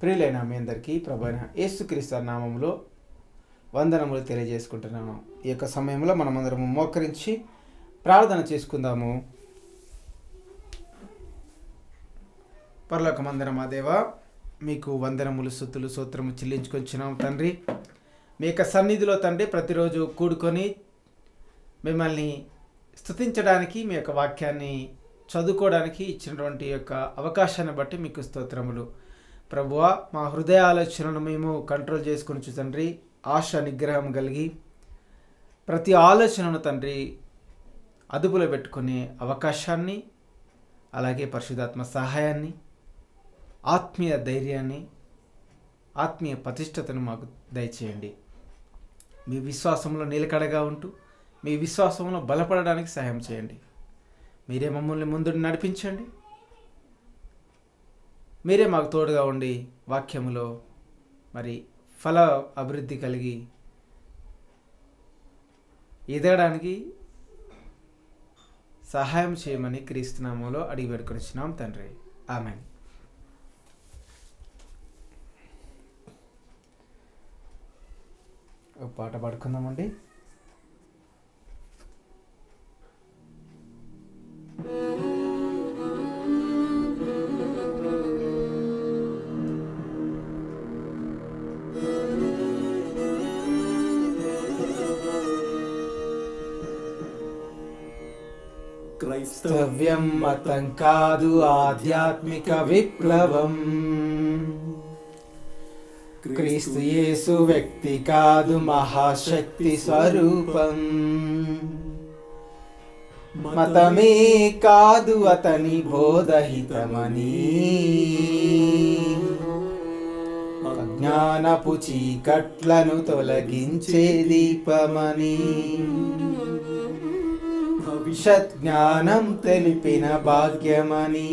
ప్రియులైన మీ అందరికీ ప్రభైన యేసుక్రీస్తు నామంలో వందనములు తెలియజేసుకుంటున్నాను ఈ యొక్క సమయంలో మనమందరము మోకరించి ప్రార్థన చేసుకుందాము పరలోక మందిరం మా దేవా మీకు వందనములు సుత్తులు సూత్రము చెల్లించుకొచ్చినాం తండ్రి మీ యొక్క సన్నిధిలో తండ్రి ప్రతిరోజు కూడుకొని మిమ్మల్ని స్తుతించడానికి మీ యొక్క వాక్యాన్ని చదువుకోవడానికి ఇచ్చినటువంటి యొక్క అవకాశాన్ని బట్టి మీకు స్తోత్రములు ప్రభువా మా హృదయ ఆలోచనను మేము కంట్రోల్ చేసుకుని తండ్రి ఆశ నిగ్రహం కలిగి ప్రతి ఆలోచనను తండ్రి అదుపులో పెట్టుకునే అవకాశాన్ని అలాగే పరిశుధాత్మ సహాయాన్ని ఆత్మీయ ధైర్యాన్ని ఆత్మీయ ప్రతిష్టతను మాకు దయచేయండి మీ విశ్వాసంలో నిలకడగా ఉంటూ మీ విశ్వాసంలో బలపడడానికి సహాయం చేయండి మీరే మమ్మల్ని ముందు నడిపించండి మీరే మాకు తోడుగా ఉండి వాక్యములో మరి ఫల అభివృద్ధి కలిగి ఎదగడానికి సహాయం చేయమని క్రీస్తునామంలో అడిగి పెట్టుకొనిచ్చినాం తండ్రి ఆమె ఒక పాట పాడుకుందామండి క్రైస్తవ్యం మతం కాదు ఆధ్యాత్మిక విప్లవం క్రీస్తు యేసు వ్యక్తి కాదు మహాశక్తి స్వరూపం మతమే కాదు అతని బోధహితమని జ్ఞానపు చీకట్లను తొలగించే దీపమని భవిష్యత్ జ్ఞానం తెలిపిన భాగ్యమని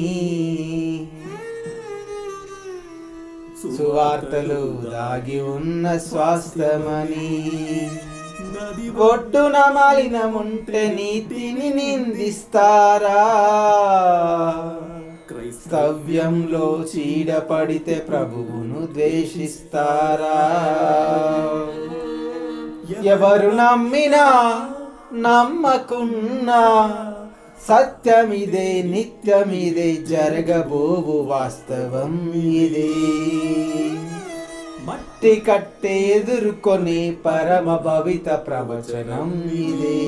సువార్తలు దాగి ఉన్న స్వాస్థ్యమని ఒడ్డున మాలినముంటే నీతిని నిందిస్తారా క్రైస్తవ్యంలో చీడపడితే ప్రభువును ద్వేషిస్తారా ఎవరు నమ్మినా నమ్మకున్నా సత్యమిదే నిత్యమిదే జరగబోవు వాస్తవం ఇదే మట్టి కట్టే ఎదుర్కొని పరమ భవిత ప్రవచనం ఇదే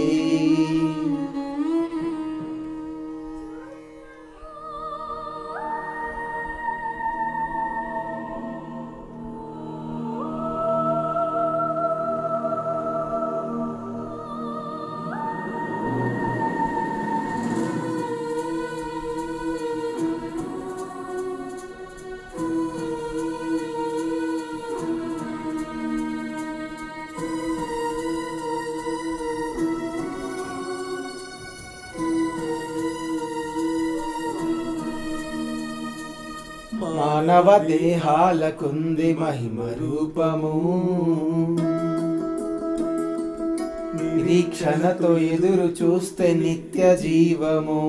మానవ దేహాలకుంది మహిమ రూపము నిరీక్షణతో ఎదురు చూస్తే నిత్య జీవము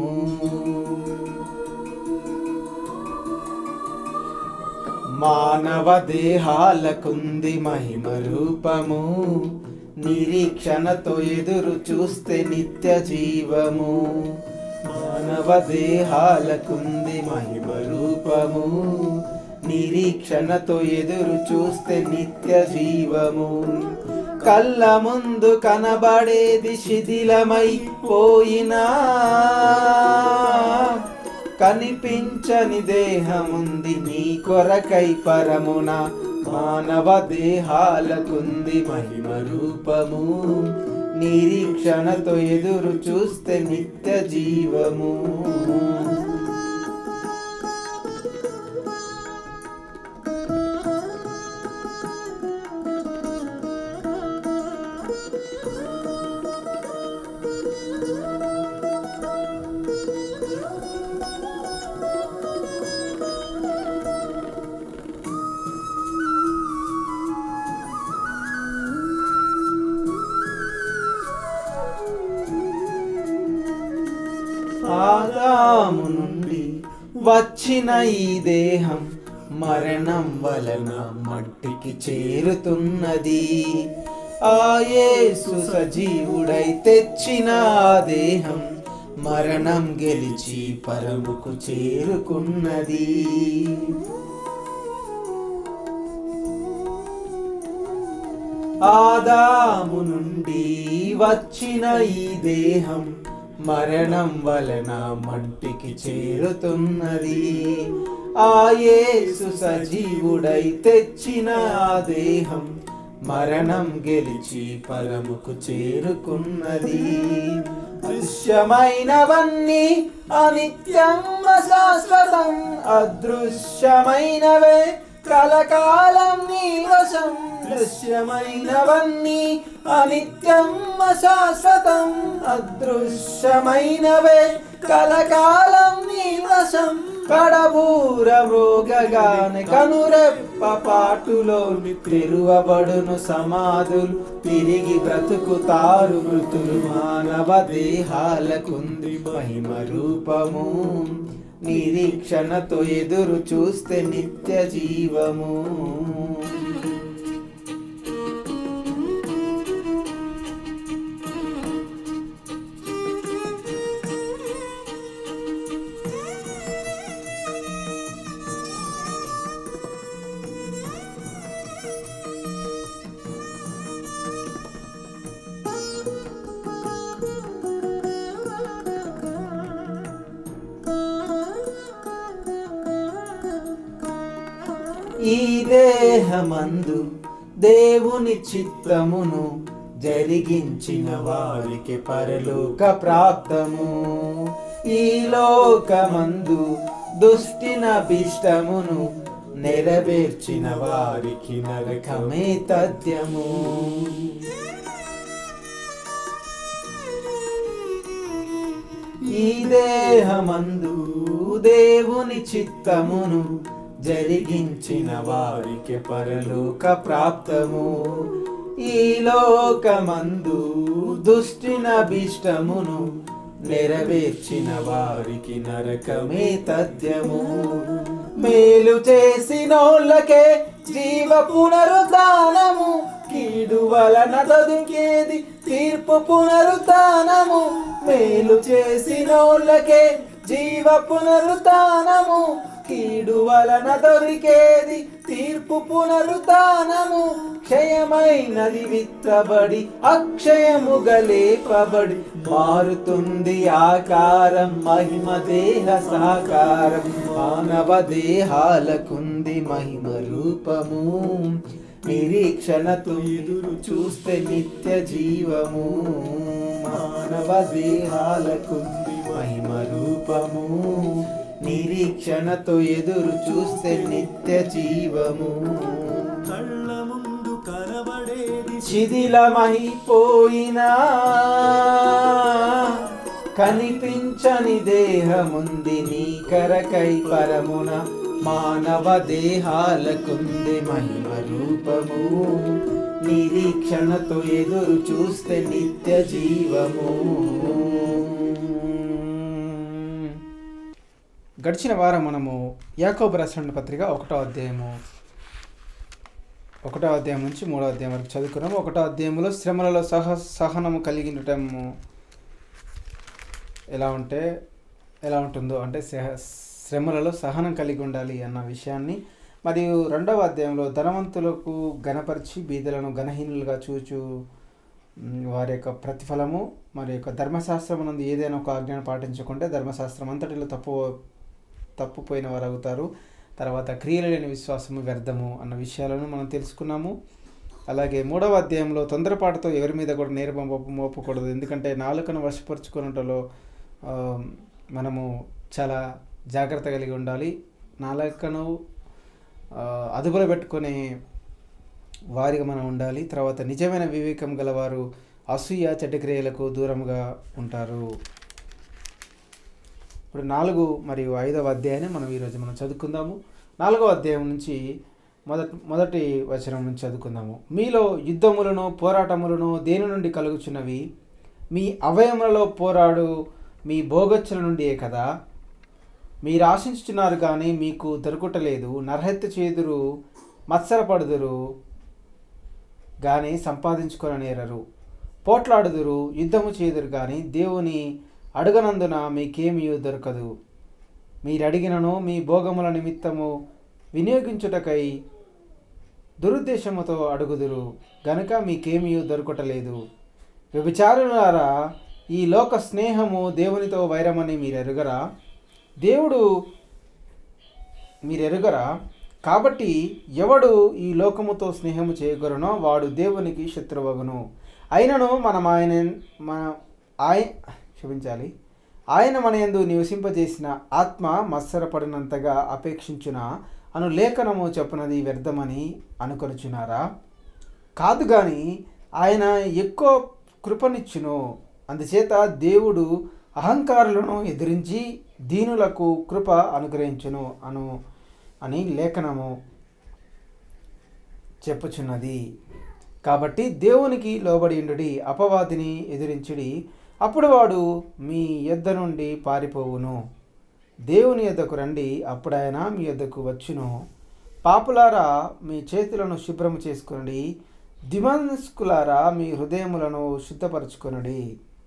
మానవ దేహాలకుంది మహిమ రూపము నిరీక్షణతో ఎదురు చూస్తే నిత్య జీవము మానవ దేహాలకుంది మహిమ రూపము నిరీక్షణతో ఎదురు చూస్తే నిత్య జీవము కళ్ళ ముందు కనబడేది శిథిలమైపోయినా కనిపించని దేహముంది నీ కొరకై పరమున మానవ దేహాలకుంది మహిమ రూపము నిరీక్షణతో ఎదురు చూస్తే నిత్య జీవము ఆదాము నుండి వచ్చిన ఈ దేహం మరణం వలన మట్టికి చేరుతున్నది ఆయేసు సజీవుడై తెచ్చిన ఆ దేహం మరణం గెలిచి పరముకు చేరుకున్నది ఆదాము నుండి వచ్చిన ఈ దేహం మరణం వలన మట్టికి చేరుతున్నది ఆయేసు సజీవుడై తెచ్చిన ఆ దేహం మరణం గెలిచి పరముకు చేరుకున్నది దృశ్యమైనవన్నీ అనిత్యం శాశ్వతం అదృశ్యమైనవే కలకాలం నీవశం దృశ్యమైనవన్నీ అనిత్యం శాశ్వతం అదృశ్యమైనవే కలకాలం నీవశం కడబూర మృగగాని కనురెప్ప పాటులోని తెరువబడును సమాధులు తిరిగి బ్రతుకుతారు మృతులు మానవ దేహాలకుంది మహిమ రూపము నిరీక్షణతో ఎదురు చూస్తే నిత్య జీవము ఈ దేహమందు దేవుని చిత్తమును జరిగించిన వారికి పరలోక ప్రాప్తము ఈ లోకమందు దుష్టిన భీష్టమును నెరవేర్చిన వారికి నరకమే తథ్యము ఈ దేహమందు దేవుని చిత్తమును జరిగించిన వారికి పరలోక ప్రాప్తము ఈ లోకమందు దుష్టిన భీష్టమును నెరవేర్చిన వారికి నరకమే తథ్యము మేలు చేసినోళ్ళకే జీవ పునరుద్ధానము కీడు వలన దొరికేది తీర్పు పునరుద్ధానము మేలు చేసినోళ్ళకే జీవ పునరుద్ధానము కీడు వలన దొరికేది తీర్పు పునరుద్ధానము క్షయమైనది విత్తబడి అక్షయముగా లేపబడి మారుతుంది ఆకారం మహిమ దేహ సాకారం మానవ దేహాలకుంది మహిమ రూపము నిరీక్షణతో ఎదురు చూస్తే నిత్య జీవము మానవ దేహాలకుంది మహిమ రూపము నిరీక్షణతో ఎదురు చూస్తే నిత్య జీవము కళ్ళ ముందు కనబడేది శిథిలమైపోయినా కనిపించని దేహముంది నీ కరకై పరమున మానవ దేహాలకుంది మహిమ రూపము నిరీక్షణతో ఎదురు చూస్తే నిత్య జీవము గడిచిన వారం మనము యాకోబు రాసిన పత్రిక ఒకటో అధ్యాయము ఒకటో అధ్యాయం నుంచి మూడో అధ్యాయం వరకు చదువుకున్నాము ఒకటో అధ్యాయంలో శ్రమలలో సహ సహనము కలిగి ఉండటము ఎలా ఉంటే ఎలా ఉంటుందో అంటే సహ శ్రమలలో సహనం కలిగి ఉండాలి అన్న విషయాన్ని మరియు రెండవ అధ్యాయంలో ధనవంతులకు గణపరిచి బీదలను గణహీనులుగా చూచు మ్, వారి యొక్క ప్రతిఫలము మరి యొక్క ధర్మశాస్త్రం నందు ఏదైనా ఒక ఆజ్ఞను పాటించకుంటే ధర్మశాస్త్రం అంతటిలో తప్పు తప్పుపోయిన వారు అవుతారు తర్వాత క్రియలు లేని విశ్వాసము వ్యర్థము అన్న విషయాలను మనం తెలుసుకున్నాము అలాగే మూడవ అధ్యాయంలో తొందరపాటుతో ఎవరి మీద కూడా నేరం మోపు మోపకూడదు ఎందుకంటే నాలుకను వశపరుచుకున్నటలో ఆ, మనము చాలా జాగ్రత్త కలిగి ఉండాలి నాలుకను ఆ, అదుపులో పెట్టుకునే వారిగా మనం ఉండాలి తర్వాత నిజమైన వివేకం గలవారు అసూయ చెడ్డ క్రియలకు దూరంగా ఉంటారు ఇప్పుడు నాలుగు మరియు ఐదవ అధ్యాయాన్ని మనం ఈరోజు మనం చదువుకుందాము నాలుగవ అధ్యాయం నుంచి మొదటి మొదటి వచనం నుంచి చదువుకుందాము మీలో యుద్ధములను పోరాటములను దేని నుండి కలుగుచున్నవి మీ అవయములలో పోరాడు మీ భోగచ్చుల నుండియే కదా మీరు ఆశించుచున్నారు కానీ మీకు దొరకటలేదు నరహత్య చేదురు మత్సరపడుదురు కానీ సంపాదించుకొననేరరు పోట్లాడుదురు యుద్ధము చేదురు కానీ దేవుని అడగనందున మీకేమీ దొరకదు మీరు అడిగినను మీ భోగముల నిమిత్తము వినియోగించుటకై దురుద్దేశముతో అడుగుదురు గనుక మీకేమీ దొరకటలేదు వ్యభిచారులారా ఈ లోక స్నేహము దేవునితో వైరమని మీరు ఎరుగరా దేవుడు మీరు ఎరుగరా కాబట్టి ఎవడు ఈ లోకముతో స్నేహము చేయగలనో వాడు దేవునికి శత్రువగును అయినను మనం ఆయన మన ఆయ క్షమించాలి ఆయన మన యందు నివసింపజేసిన ఆత్మ మత్సరపడినంతగా అపేక్షించున అను లేఖనము చెప్పునది వ్యర్థమని అనుకొనుచున్నారా కాదు కానీ ఆయన ఎక్కువ కృపనిచ్చును అందుచేత దేవుడు అహంకారులను ఎదిరించి దీనులకు కృప అనుగ్రహించును అను అని లేఖనము చెప్పుచున్నది కాబట్టి దేవునికి లోబడి అపవాదిని ఎదిరించుడి అప్పుడు వాడు మీ యొద్ద నుండి పారిపోవును దేవుని యొద్దకు రండి అప్పుడాయన మీ యొద్దకు వచ్చును పాపులారా మీ చేతులను శుభ్రము చేసుకునడి దిమస్కులారా మీ హృదయములను శుద్ధపరచుకొనుడి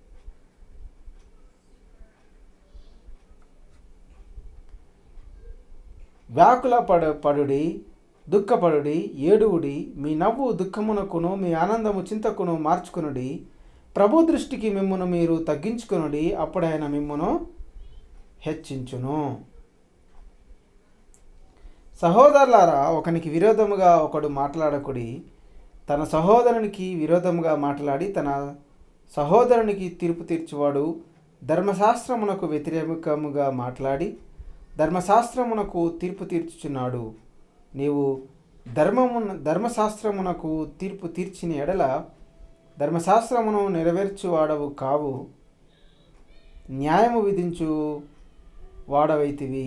వ్యాకుల పడ పడుడి దుఃఖపడుడి ఏడువుడి మీ నవ్వు దుఃఖమునకును మీ ఆనందము చింతకును మార్చుకునుడి ప్రభు దృష్టికి మిమ్మును మీరు తగ్గించుకునుడి అప్పుడైన మిమ్మును హెచ్చించును సహోదరులారా ఒకనికి విరోధముగా ఒకడు మాట్లాడకుడి తన సహోదరునికి విరోధముగా మాట్లాడి తన సహోదరునికి తీర్పు తీర్చువాడు ధర్మశాస్త్రమునకు వ్యతిరేకముగా మాట్లాడి ధర్మశాస్త్రమునకు తీర్పు తీర్చుచున్నాడు నీవు ధర్మమున ధర్మశాస్త్రమునకు తీర్పు తీర్చిన ఎడల ధర్మశాస్త్రమును నెరవేర్చువాడవు కావు న్యాయము విధించు వాడవైతివి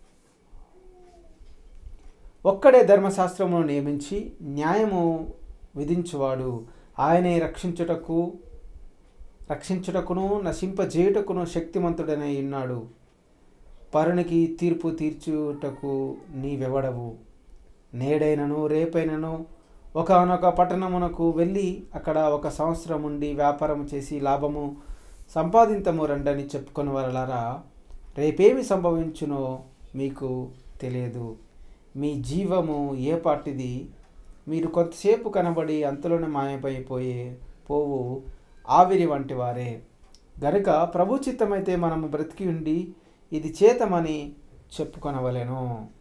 ఒక్కడే ధర్మశాస్త్రమును నియమించి న్యాయము విధించువాడు ఆయనే రక్షించుటకు రక్షించుటకును నశింపజేయుటకును శక్తిమంతుడనై ఉన్నాడు పరునికి తీర్పు తీర్చుటకు నీవెవడవు నేడైనను రేపైనను ఒకనొక పట్టణమునకు వెళ్ళి అక్కడ ఒక సంవత్సరం ఉండి వ్యాపారం చేసి లాభము సంపాదింతము రండని చెప్పుకొని వరలారా రేపేమి సంభవించునో మీకు తెలియదు మీ జీవము ఏ పాటిది మీరు కొంతసేపు కనబడి అంతలోనే మాయమైపోయే పోవు ఆవిరి వంటి వారే గనుక ప్రభు చిత్తమైతే మనము బ్రతికి ఉండి ఇది చేతమని చెప్పుకొనవలెను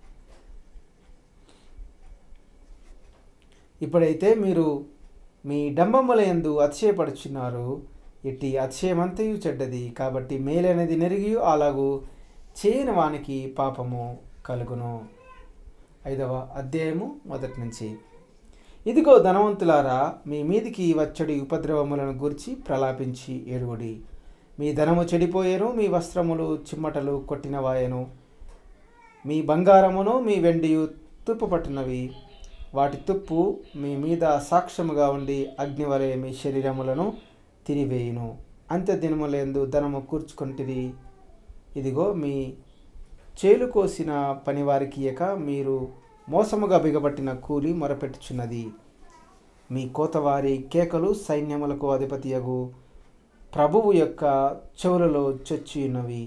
ఇప్పుడైతే మీరు మీ డంబముల యందు అతిశయపడుచున్నారు ఇట్టి అతిశయమంతయు చెడ్డది కాబట్టి మేలైనది నెరిగి అలాగూ చేయని వానికి పాపము కలుగును ఐదవ అధ్యాయము మొదటి నుంచి ఇదిగో ధనవంతులారా మీ మీదికి వచ్చడి ఉపద్రవములను గూర్చి ప్రలాపించి ఏడుగుడి మీ ధనము చెడిపోయేను మీ వస్త్రములు చిమ్మటలు కొట్టినవాయను మీ బంగారమును మీ వెండియు తుప్పు పట్టినవి వాటి తుప్పు మీ మీద సాక్ష్యముగా ఉండి అగ్నివలే మీ శరీరములను తిరివేయును అంత్య దినములందు ధనము కూర్చుకుంటిరి ఇదిగో మీ చేలు కోసిన పనివారికి ఇయక మీరు మోసముగా బిగబట్టిన కూలి మొరపెట్టుచున్నది మీ కోతవారి కేకలు సైన్యములకు అధిపతియగు ప్రభువు యొక్క చెవులలో చొచ్చి ఉన్నవి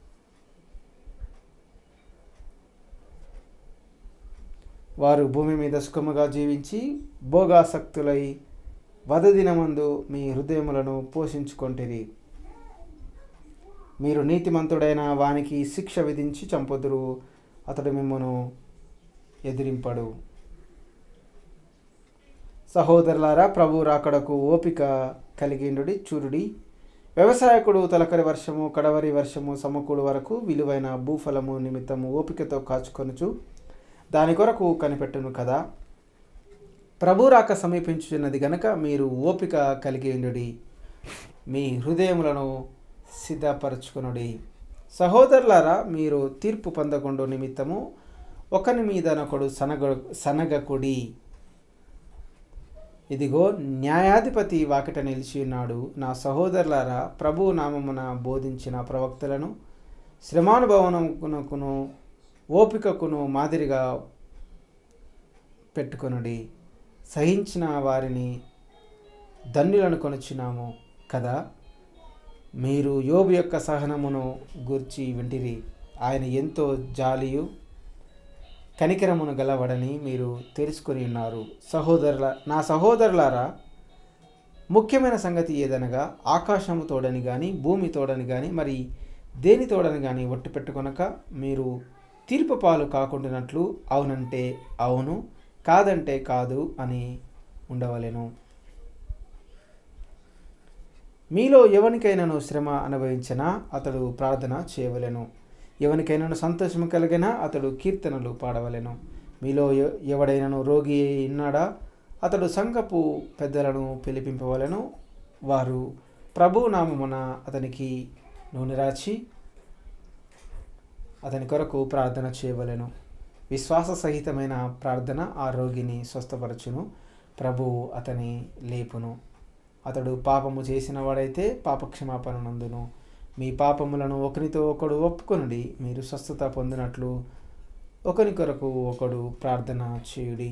వారు భూమి మీద సుఖముగా జీవించి భోగాసక్తులై వదదినమందు మీ హృదయములను పోషించుకొంటిరి మీరు నీతిమంతుడైన వానికి శిక్ష విధించి చంపుదురు అతడు మిమ్మను ఎదిరింపడు సహోదరులారా ప్రభు రాకడకు ఓపిక కలిగిండుడి చూరుడి వ్యవసాయకుడు తలకరి వర్షము కడవరి వర్షము సమకూడు వరకు విలువైన భూఫలము నిమిత్తము ఓపికతో కాచుకొనుచు దాని కొరకు కనిపెట్టును కదా ప్రభు రాక సమీపించుచున్నది గనక మీరు ఓపిక కలిగి ఉండుడి మీ హృదయములను సిద్ధపరచుకునుడి సహోదరులారా మీరు తీర్పు పొందకుండా నిమిత్తము ఒకని మీదనొకడు సనగ సనగకుడి ఇదిగో న్యాయాధిపతి వాకిట నిలిచి ఉన్నాడు నా సహోదరులారా ప్రభు నామమున బోధించిన ప్రవక్తలను శ్రమానుభవనకును ఓపికకును మాదిరిగా పెట్టుకొనుడి సహించిన వారిని ధన్యులను కొనుచున్నాము కదా మీరు యోబు యొక్క సహనమును గూర్చి వింటిరి ఆయన ఎంతో జాలియు కనికరమును గలవడని మీరు తెలుసుకొని ఉన్నారు సహోదరుల నా సహోదరులారా ముఖ్యమైన సంగతి ఏదనగా ఆకాశము తోడని కానీ భూమి తోడని కానీ మరి దేని తోడని కానీ ఒట్టు పెట్టుకొనక మీరు తీర్పు పాలు కాకుండానట్లు అవునంటే అవును కాదంటే కాదు అని ఉండవలెను మీలో ఎవరికైనాను శ్రమ అనుభవించినా అతడు ప్రార్థన చేయవలెను ఎవరికైనాను సంతోషం కలిగినా అతడు కీర్తనలు పాడవలెను మీలో ఎ- ఎవడైనాను రోగి అయి ఉన్నాడా అతడు సంఘపు పెద్దలను పిలిపింపవలెను వారు ప్రభు నామమున అతనికి నూనె రాచి అతని కొరకు ప్రార్థన చేయవలెను విశ్వాస సహితమైన ప్రార్థన ఆ రోగిని స్వస్థపరచును ప్రభువు అతని లేపును అతడు పాపము చేసిన వాడైతే పాపక్షమాపణ నందును మీ పాపములను ఒకరితో ఒకడు ఒప్పుకొనుడి మీరు స్వస్థత పొందినట్లు ఒకరి కొరకు ఒకడు ప్రార్థన చేయుడి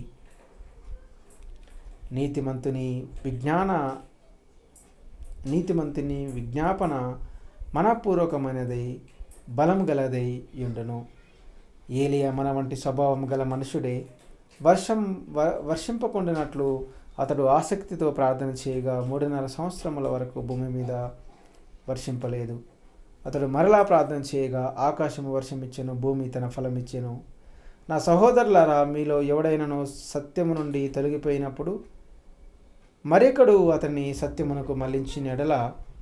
నీతిమంతుని విజ్ఞాన నీతిమంతుని విజ్ఞాపన మనపూర్వకమైనదై బలం గలదై ఉండును ఏలియా మన వంటి స్వభావం గల మనుషుడే వర్షం వ వర్షింపకుండినట్లు అతడు ఆసక్తితో ప్రార్థన చేయగా మూడున్నర సంవత్సరముల వరకు భూమి మీద వర్షింపలేదు అతడు మరలా ప్రార్థన చేయగా ఆకాశము వర్షమిచ్చెను భూమి తన ఫలమిచ్చెను నా సహోదరులారా మీలో ఎవడైనాను సత్యము నుండి తొలగిపోయినప్పుడు మరొకడు అతన్ని సత్యమునకు మళ్లించిన ఎడల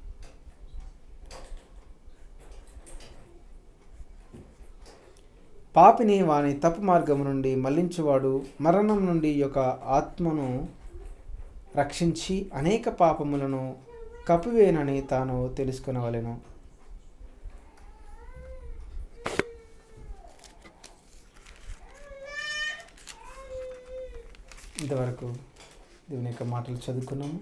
పాపిని వాని తప్పు మార్గము నుండి మళ్లించువాడు మరణం నుండి యొక్క ఆత్మను రక్షించి అనేక పాపములను కప్పివేనని తాను తెలుసుకునవలెను ఇంతవరకు దేవుని యొక్క మాటలు చదువుకున్నాము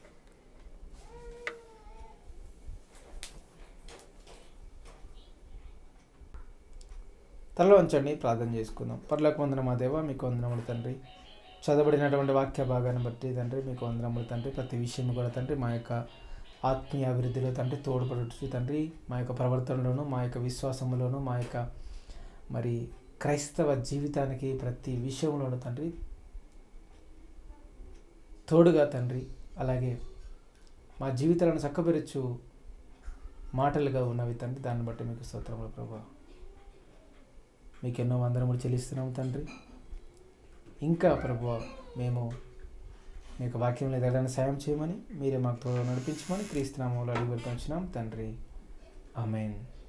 తలలో ఉంచండి ప్రార్థన చేసుకుందాం పర్లకు వందన మా దేవ మీకు వందనములు తండ్రి చదవబడినటువంటి వాక్య భాగాన్ని బట్టి తండ్రి మీకు వందనములు తండ్రి ప్రతి విషయం కూడా తండ్రి మా యొక్క ఆత్మీయ అభివృద్ధిలో తండ్రి తోడ్పడుచు తండ్రి మా యొక్క ప్రవర్తనలోను మా యొక్క విశ్వాసంలోను మా యొక్క మరి క్రైస్తవ జీవితానికి ప్రతి విషయంలోనూ తండ్రి తోడుగా తండ్రి అలాగే మా జీవితాలను చక్కబెరచు మాటలుగా ఉన్నవి తండ్రి దాన్ని బట్టి మీకు స్తోత్రములు ప్రభా మీకు ఎన్నో వందనములు చెల్లిస్తున్నాము తండ్రి ఇంకా ప్రభు మేము మీ యొక్క వాక్యంలో ఎదగడానికి సాయం చేయమని మీరే మాకు తోడు నడిపించమని క్రీస్తునామంలో అడిగి పెట్టుకొచ్చినాం తండ్రి ఆమెన్